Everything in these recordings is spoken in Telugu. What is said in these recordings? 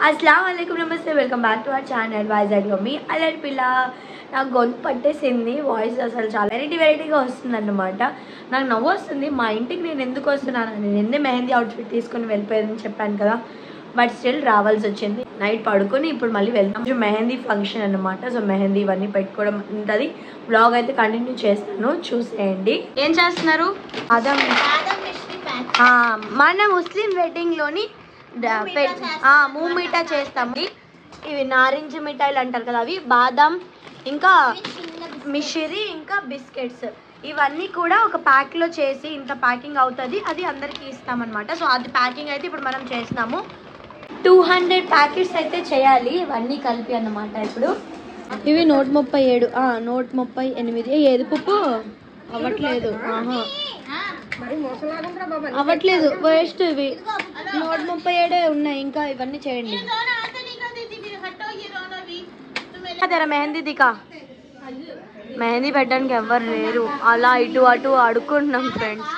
అస్సలం వాలేకుమ్ నమస్తే welcome back to our channel Vizag mummy alert పిల్ల నాకు గొంతు పట్టేసింది వాయిస్ అసలు చాలా వెరైటీ వెరైటీగా వస్తుంది అనమాట నాకు నవ్వు వస్తుంది మా ఇంటికి నేను ఎందుకు వస్తున్నాను నేను ఎందే మెహందీ అవుట్ఫిట్ తీసుకొని వెళ్ళిపోయాదని చెప్పాను కదా బట్ స్టిల్ రావాల్సి వచ్చింది నైట్ పడుకొని ఇప్పుడు మళ్ళీ వెళ్తాం కొంచెం మెహందీ ఫంక్షన్ అనమాట సో మెహందీ ఇవన్నీ పెట్టుకోవడం ఉంటుంది బ్లాగ్ అయితే కంటిన్యూ చేస్తాను చూసేయండి ఏం చేస్తున్నారు అదం ఆ, మన ముస్లిం వెడ్డింగ్లోని మూ మీఠా చేస్తాము ఇవి నారింజ మిఠాయిలు అంటారు కదా అవి బాదం ఇంకా మిషిరి ఇంకా బిస్కెట్స్ ఇవన్నీ కూడా ఒక ప్యాక్లో చేసి ఇంత ప్యాకింగ్ అవుతుంది అది అందరికీ ఇస్తామన్నమాట సో అది ప్యాకింగ్ అయితే ఇప్పుడు మనం చేసినాము టూ హండ్రెడ్ ప్యాకెట్స్ అయితే చేయాలి ఇవన్నీ కలిపి అన్నమాట ఇప్పుడు ఇవి నూట ముప్పై ఏడు నూట ముప్పై ఎనిమిది ఏది పప్పు అవ్వట్లేదు ఆహా అవ్వట్లేదు వేస్ట్ ఇవి నూట ముప్పై ఏడే ఉన్నాయి ఇంకా ఇవన్నీ చేయండి తెర మెహందీ దికా మెహందీ పెట్టడానికి ఎవ్వరు లేరు అలా ఇటు అటు అడుక్కుంటున్నాం ఫ్రెండ్స్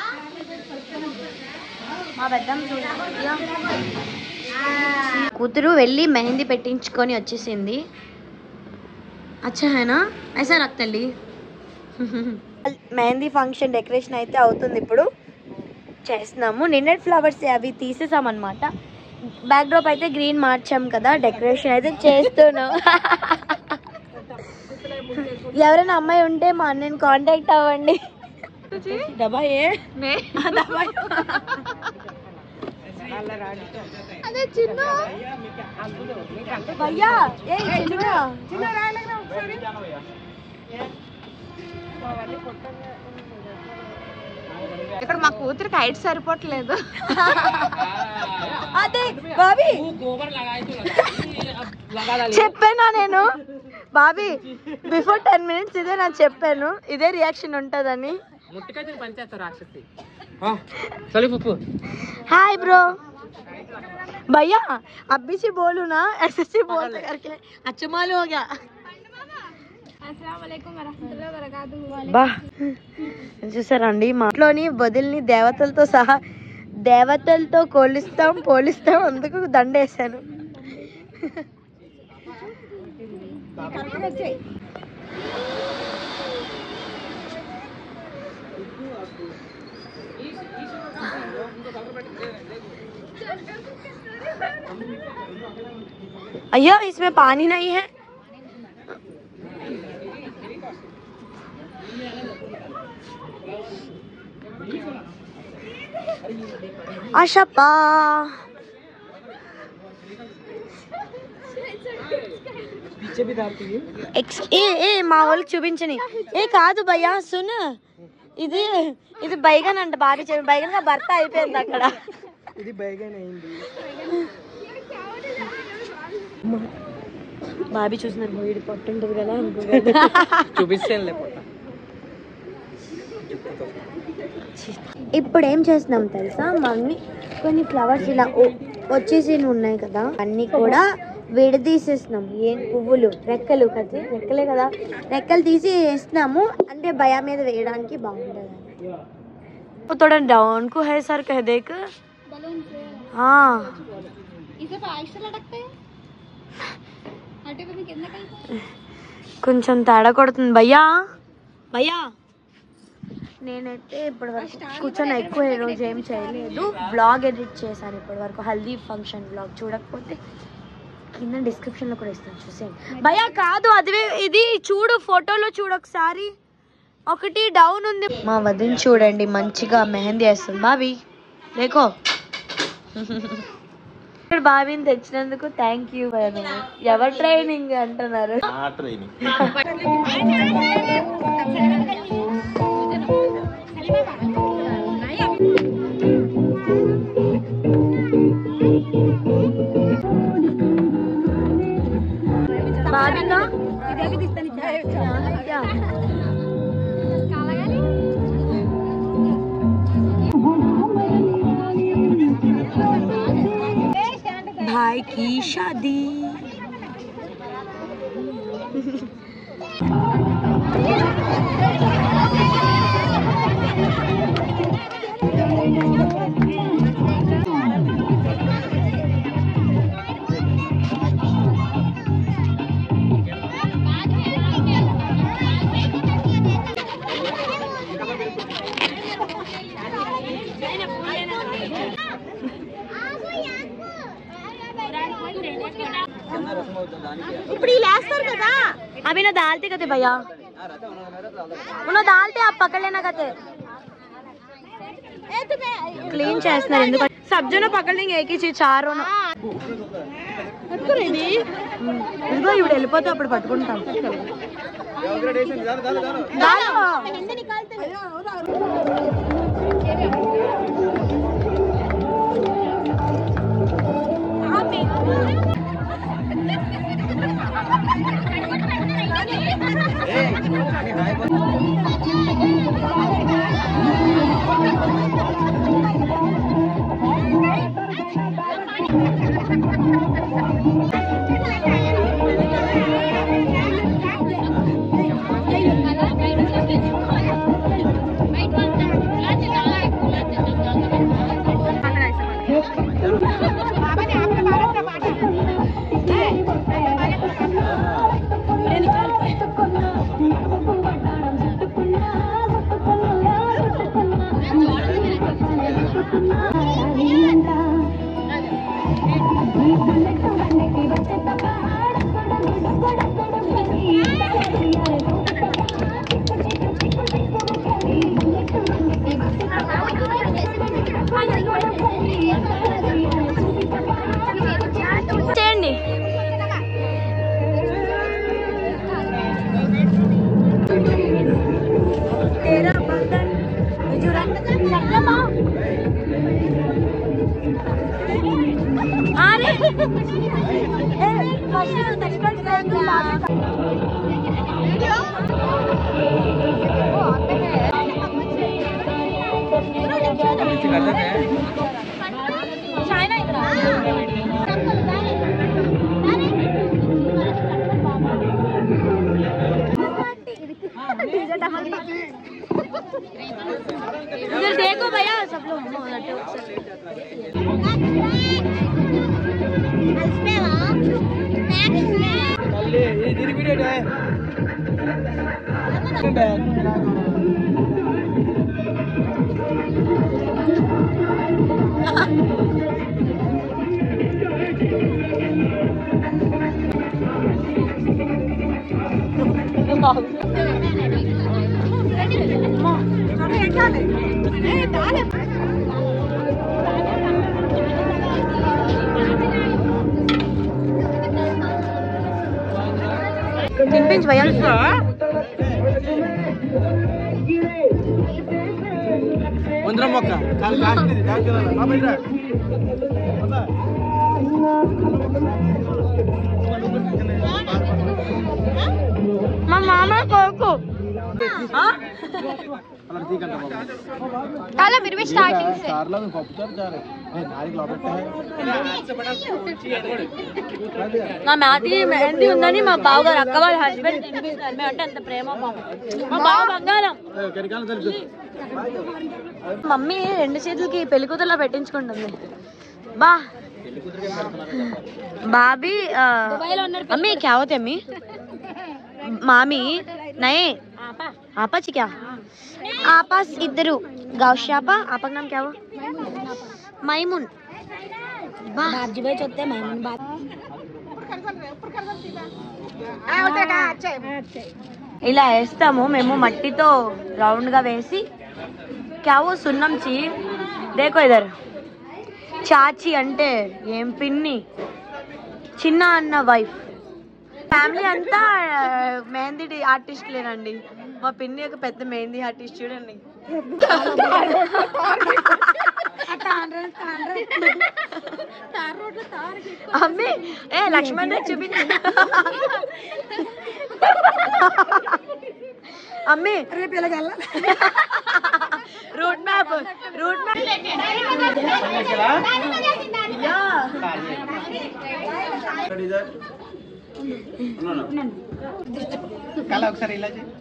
మా పెద్దమ్మ చూడండి కూతురు వెళ్ళి మెహందీ పెట్టించుకొని వచ్చేసింది అచ్చా హేనా ఐసా నాకు తల్లి మెహందీ ఫంక్షన్ డెకరేషన్ అయితే అవుతుంది ఇప్పుడు చేస్తున్నాము నిన్నటి ఫ్లవర్స్ అవి తీసేసామన్నమాట బ్యాక్ డ్రాప్ అయితే గ్రీన్ మార్చాం కదా డెకరేషన్ అయితే చేస్తున్నాం ఎవరైనా అమ్మాయి ఉంటే మా అన్నని కాంటాక్ట్ అవ్వండి దబాయే అదే చిన్న భయ్యా ఏ చిన్న ఇక్కడ మా కూతురికి హైట్ సరిపోవట్లేదు అదే బాబీ చెప్పానా నేను బాబీ బిఫోర్ టెన్ మినిట్స్ ఇదే నాకు చెప్పాను ఇదే రియాక్షన్ ఉంటుందని चलिए पप्पू हाय ब्रो भैया अभी से बोलू ना ऐसे से बोलते करके अच्छा मालूम हो गया బా చూసారండి మా ఇంట్లోని వదిలిని దేవతలతో సహా దేవతలతో కోలిస్తాం పోలిస్తాం అందుకు దండేశాను अय्या इसमें पानी नहीं है అషప్పా पीछे भी डालती है ఎక్స్ ఏ ఏ మా వాళ్ళకి చూపించని ఏ కాదు భయ్యా సున్ ఇది ఇది బైగన్ అంట బాబీ చెప్పి బైగన్ గా భర్త అయిపోయింది అక్కడ ఇది బైగన్ అయింది బాబీ చూసినారు వీడి పొట్టు ఉంటుంది కదా అనుకో చూపిస్తాను లేకపోతే ఇప్పుడు ఏం చేస్తున్నాం తెలుసా మమ్మీ కొన్ని ఫ్లవర్స్ ఇలా ఓ- వచ్చేసి ఉన్నాయి కదా అన్ని కూడా విడదీసేస్తున్నాం ఏం పువ్వులు రెక్కలు కదా రెక్కలే కదా రెక్కలు తీసి వేస్తున్నాము అంటే భయ మీద వేయడానికి బాగుంటుంది थोड़ा डाउन को है सर कह देख हाँ కొంచెం తేడా కొడుతుంది భయ్యా భయ్యా నేనైతే ఇప్పటి వరకు కూర్చొని ఎక్కువ ఈ రోజు ఏం చేయలేదు బ్లాగ్ ఎడిట్ చేశాను ఇప్పటి వరకు హల్దీ ఫంక్షన్ బ్లాగ్ చూడకపోతే కింద description లో కూడా ఇస్తాను చూసేయండి భయ్యా కాదు అది ఇది చూడు ఫోటోలో చూడు ఒకసారి ఒకటి డౌన్ ఉంది మా వదిన చూడండి మంచిగా మెహందీ వేస్తుంది బాబీ లేకో ఇక్కడ బాబీని తెచ్చినందుకు థ్యాంక్ యూ ఎవరు ట్రైనింగ్ అంటున్నారు బాబీకా क्या? भाई की शादी ఇప్పుడు ఈ లేస్తారు కదా अभी ना डालते कहते भैया उन्होंने डालते आप पकड़ लेना कहते క్లీన్ చేస్తున్నారు ఎందుకంటే సబ్జీలో పక్కన ఏకిచ్చి చారు ఇదిగో ఇప్పుడు వెళ్ళిపోతే అప్పుడు పట్టుకుంటాం దాలో. చేయండి అరే इधर देखो भैया सब लोग తల్లి ఇది తిరిగిడే తినిపించు భయ్యా వందరం మొక్క కాలు కాసింది జాగ్రత్త బాబాయ్ రా బాబా. మా మామ కొడుకు అలా తీకంట బాబా చాలా మీరు స్టార్టింగ్ కార్లో పప్పుతారు చాలు నాలుగు లోపట్టే నా మ్యాథీ మెహందీ ఉందని మా బావగారు అక్క వాళ్ళ హస్బెండ్ తినిపిస్తారు మేము అంటే అంత ప్రేమ పాపం. మా బావ బంగారం కరికాలం తెలుసు మమ్మీ రెండు చేతులకి పెళ్లి కూతురులో పెట్టించుకుంటుంది బా బాబీ ఆ, అమ్मी क्या होते अम्मी मामी नहीं आपा जी क्या आपस इधरू गावशी आपा आपा का नाम क्या हुआ मैमून बाजी भाई चलते मैमून बात ఇలా వేస్తాము మేము మట్టితో రౌండ్ గా వేసి క్యావో సున్నం చీ దేకో ఇదర్ చాచి అంటే ఏం పిన్ని చిన్న అన్న వైఫ్ ఫ్యామిలీ అంతా మెహందీ ఆర్టిస్ట్ లేనండి మా పిన్ని ఒక పెద్ద మెహందీ ఆర్టిస్ట్ చూడండి అమ్మి ఏ లక్ష్మణ్ రెడ్డి చూపించు అమ్మి రూట్ మ్యాప్ రూట్ కళ ఒకసారి ఇలా చేయి.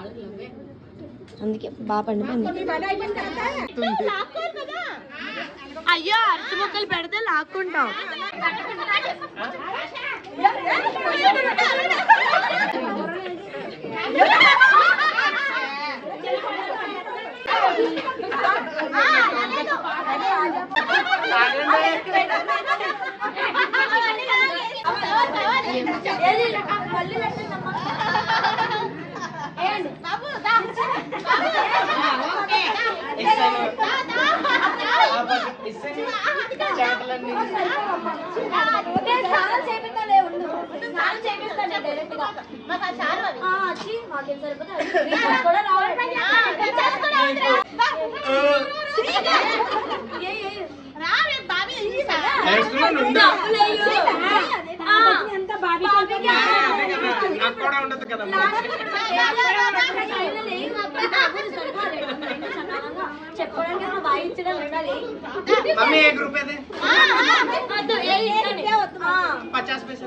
అందుకే బాగా పండిపోయింది అయ్యో అరటి ముక్కలు పెడితే లాక్కుంటాం నాకు కూడా ఉండదు కదా చెప్పడానికి వాయించడం ఉండాలి మమ్మీ ఏ గ్రూప్ ఏది పచాస్ పైసలు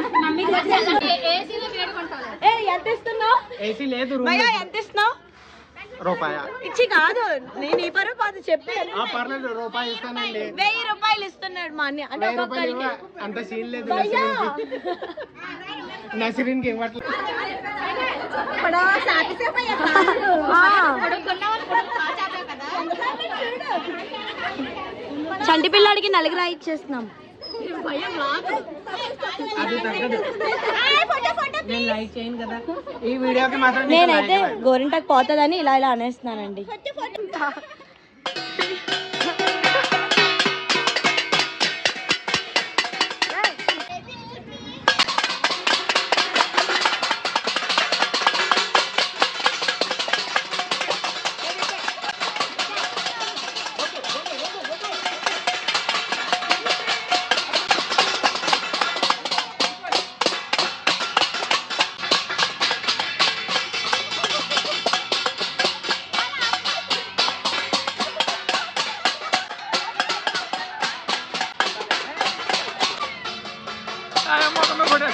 ఎంత ఇస్తున్నావు ఏసీ లేదు రూమ్ భయ్యా ఎంత ఇస్తున్నావు రూపాయ ఇచ్చి కాదు నేను ఈ పరువు కాదు చెప్పి ఆ పర్లేదు రూపాయి ఇస్తానండి వెయ్యి రూపాయలు ఇస్తున్నాడు మా అన్నయ్య అంటే వెయ్యి రూపాయలు ఒక్కొక్కరికి ఇవ్వ. అంత సీన్ లేదు భయ్యా నసరీన్కి నసరీన్కి ఇవ్వట్లేదు చంటి పిల్లాడికి నలుగురా ఇచ్చేస్తున్నాం అది తగ్గదు నేను లైక్ చేయను కదా ఈ వీడియోకి మాత్రం నీకు నేనైతే like ఇవ్వాలి. గోరింటాకు పోతుందని ఇలా ఇలా అనేస్తున్నానండి ఆ, మొఖంలో కూడా.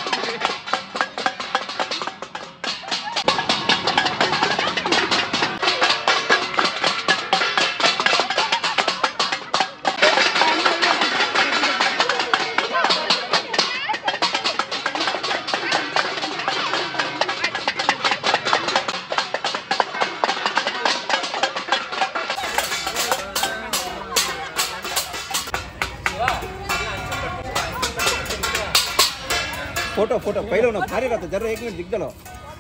फोटो फोटो पहले ना भारी रहता जरा एक मिनट दिख गलो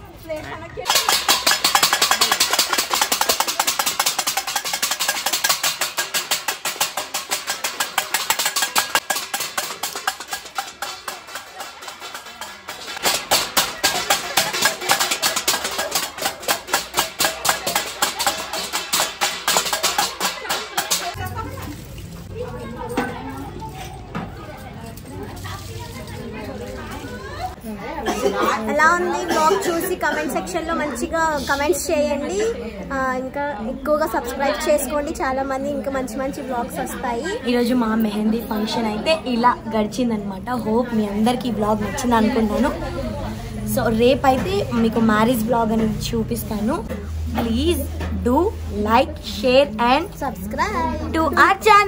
ఎలా ఉంది బ్లాగ్ చూసి కమెంట్ సెక్షన్ లో మంచిగా కమెంట్స్ చేయండి ఆ, ఇంకా ఎక్కువగా సబ్స్క్రైబ్ చేసుకోండి చాలా మంది ఇంకా మంచి మంచి బ్లాగ్స్ వస్తాయి ఈరోజు మా మెహందీ ఫంక్షన్ అయితే ఇలా గడిచిందనమాట హోప్ మీ అందరికీ ఈ బ్లాగ్ నచ్చింది అనుకుంటాను సో రేపైతే మీకు మ్యారేజ్ బ్లాగ్ అనేది చూపిస్తాను please do like share and subscribe to our channel